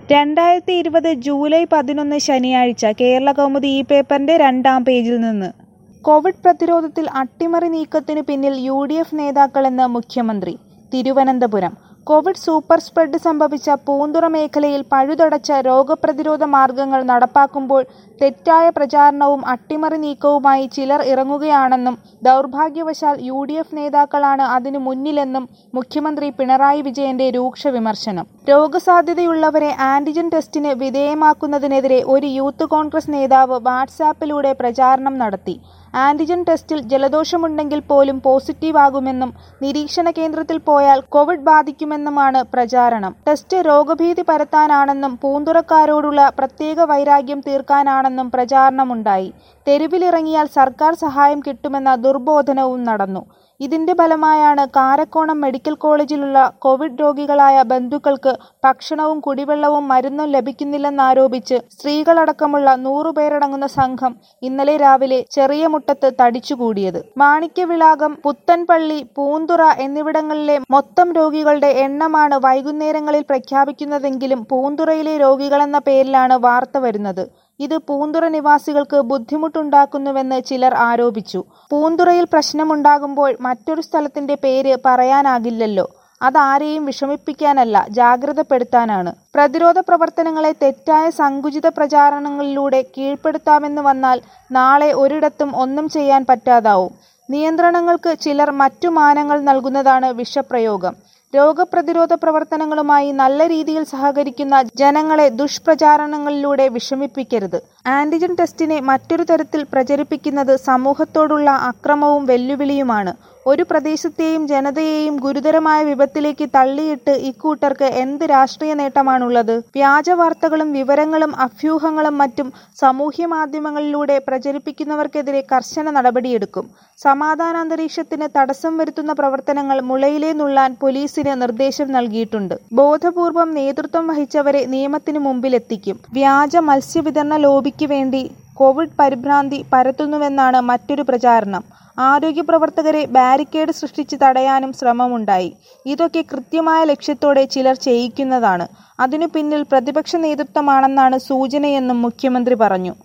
രണ്ടായിരത്തി ഇരുപത് ജൂലൈ പതിനൊന്ന് ശനിയാഴ്ച കേരളകൗമുദി ഈ പേപ്പറിന്റെ രണ്ടാം പേജിൽ നിന്ന് കോവിഡ് പ്രതിരോധത്തിൽ അട്ടിമറി നീക്കത്തിനു പിന്നിൽ യു ഡി എഫ് നേതാക്കളെന്ന് മുഖ്യമന്ത്രി തിരുവനന്തപുരം കോവിഡ് സൂപ്പർ സ്പ്രെഡ് സംഭവിച്ച പൂന്തുറ മേഖലയിൽ പഴുതടച്ച രോഗപ്രതിരോധ മാർഗങ്ങൾ നടപ്പാക്കുമ്പോൾ തെറ്റായ പ്രചാരണവും അട്ടിമറി നീക്കവുമായി ചിലർ ഇറങ്ങുകയാണെന്നും ദൗർഭാഗ്യവശാൽ യു ഡി എഫ് നേതാക്കളാണ് അതിനു മുന്നിലെന്നും മുഖ്യമന്ത്രി പിണറായി വിജയന്റെ രൂക്ഷ വിമർശനം രോഗസാധ്യതയുള്ളവരെ ആന്റിജൻ ടെസ്റ്റിന് വിധേയമാക്കുന്നതിനെതിരെ ഒരു യൂത്ത് കോൺഗ്രസ് നേതാവ് വാട്സാപ്പിലൂടെ പ്രചാരണം നടത്തി ആന്റിജൻ ടെസ്റ്റിൽ ജലദോഷമുണ്ടെങ്കിൽ പോലും പോസിറ്റീവ് ആകുമെന്നും നിരീക്ഷണ കേന്ദ്രത്തിൽ പോയാൽ കോവിഡ് ബാധിക്കുമെന്നുമാണ് പ്രചാരണം ടെസ്റ്റ് രോഗഭീതി പരത്താനാണെന്നും പൂന്തുറക്കാരോടുള്ള പ്രത്യേക വൈരാഗ്യം തീർക്കാനാണെന്നും പ്രചാരണമുണ്ടായി തെരുവിലിറങ്ങിയാൽ സർക്കാർ സഹായം കിട്ടുമെന്ന ദുർബോധനവും നടന്നു ഇതിന്റെ ഫലമായാണ് കാരക്കോണം മെഡിക്കൽ കോളേജിലുള്ള കോവിഡ് രോഗികളായ ബന്ധുക്കൾക്ക് ഭക്ഷണവും കുടിവെള്ളവും മരുന്നും ലഭിക്കുന്നില്ലെന്നാരോപിച്ച് സ്ത്രീകളടക്കമുള്ള നൂറുപേരടങ്ങുന്ന സംഘം ഇന്നലെ രാവിലെ ചെറിയ മുട്ടത്ത് തടിച്ചുകൂടിയത് മാണിക്യവിളാകം പുത്തൻപള്ളി പൂന്തുറ എന്നിവിടങ്ങളിലെ മൊത്തം രോഗികളുടെ എണ്ണമാണ് വൈകുന്നേരങ്ങളിൽ പ്രഖ്യാപിക്കുന്നതെങ്കിലും പൂന്തുറയിലെ രോഗികളെന്ന പേരിലാണ് വാർത്ത വരുന്നത് ഇത് പൂന്തുറ നിവാസികൾക്ക് ബുദ്ധിമുട്ടുണ്ടാക്കുന്നുവെന്ന് ചിലർ ആരോപിച്ചു പൂന്തുറയിൽ പ്രശ്നമുണ്ടാകുമ്പോൾ മറ്റൊരു സ്ഥലത്തിന്റെ പേര് പറയാനാകില്ലല്ലോ അതാരെയും വിഷമിപ്പിക്കാനല്ല ജാഗ്രതപ്പെടുത്താനാണ് പ്രതിരോധ പ്രവർത്തനങ്ങളെ തെറ്റായ സങ്കുചിത പ്രചാരണങ്ങളിലൂടെ കീഴ്പ്പെടുത്താമെന്ന് വന്നാൽ നാളെ ഒരിടത്തും ഒന്നും ചെയ്യാൻ പറ്റാതാവും നിയന്ത്രണങ്ങൾക്ക് ചിലർ മറ്റു മാനങ്ങൾ നൽകുന്നതാണ് വിഷപ്രയോഗം രോഗപ്രതിരോധ പ്രവർത്തനങ്ങളുമായി നല്ല രീതിയിൽ സഹകരിക്കുന്ന ജനങ്ങളെ ദുഷ്പ്രചാരണങ്ങളിലൂടെ വിഷമിപ്പിക്കരുത് ആന്റിജൻ ടെസ്റ്റിനെ മറ്റൊരു തരത്തിൽ പ്രചരിപ്പിക്കുന്നത് സമൂഹത്തോടുള്ള അക്രമവും വെല്ലുവിളിയുമാണ് ഒരു പ്രദേശത്തെയും ജനതയെയും ഗുരുതരമായ വിപത്തിലേക്ക് തള്ളിയിട്ട് ഇക്കൂട്ടർക്ക് എന്ത് രാഷ്ട്രീയ നേട്ടമാണുള്ളത് വ്യാജ വാർത്തകളും വിവരങ്ങളും അഭ്യൂഹങ്ങളും മറ്റും സാമൂഹ്യ മാധ്യമങ്ങളിലൂടെ പ്രചരിപ്പിക്കുന്നവർക്കെതിരെ കർശന നടപടിയെടുക്കും സമാധാനാന്തരീക്ഷത്തിന് തടസ്സം വരുത്തുന്ന പ്രവർത്തനങ്ങൾ മുളയിലേ നുള്ളാൻ പോലീസിന് നിർദ്ദേശം നൽകിയിട്ടുണ്ട് ബോധപൂർവം നേതൃത്വം വഹിച്ചവരെ നിയമത്തിന് മുമ്പിലെത്തിക്കും വ്യാജ മത്സ്യവിതരണ ലോബിക്ക് വേണ്ടി കോവിഡ് പരിഭ്രാന്തി പരത്തുന്നുവെന്നാണ് മറ്റൊരു പ്രചാരണം ആരോഗ്യ പ്രവർത്തകരെ ബാരിക്കേഡ് സൃഷ്ടിച്ച് തടയാനും ശ്രമമുണ്ടായി ഇതൊക്കെ കൃത്യമായ ലക്ഷ്യത്തോടെ ചിലർ ചെയ്യിക്കുന്നതാണ് അതിനു പിന്നിൽ പ്രതിപക്ഷ നേതൃത്വമാണെന്നാണ് സൂചനയെന്നും മുഖ്യമന്ത്രി പറഞ്ഞു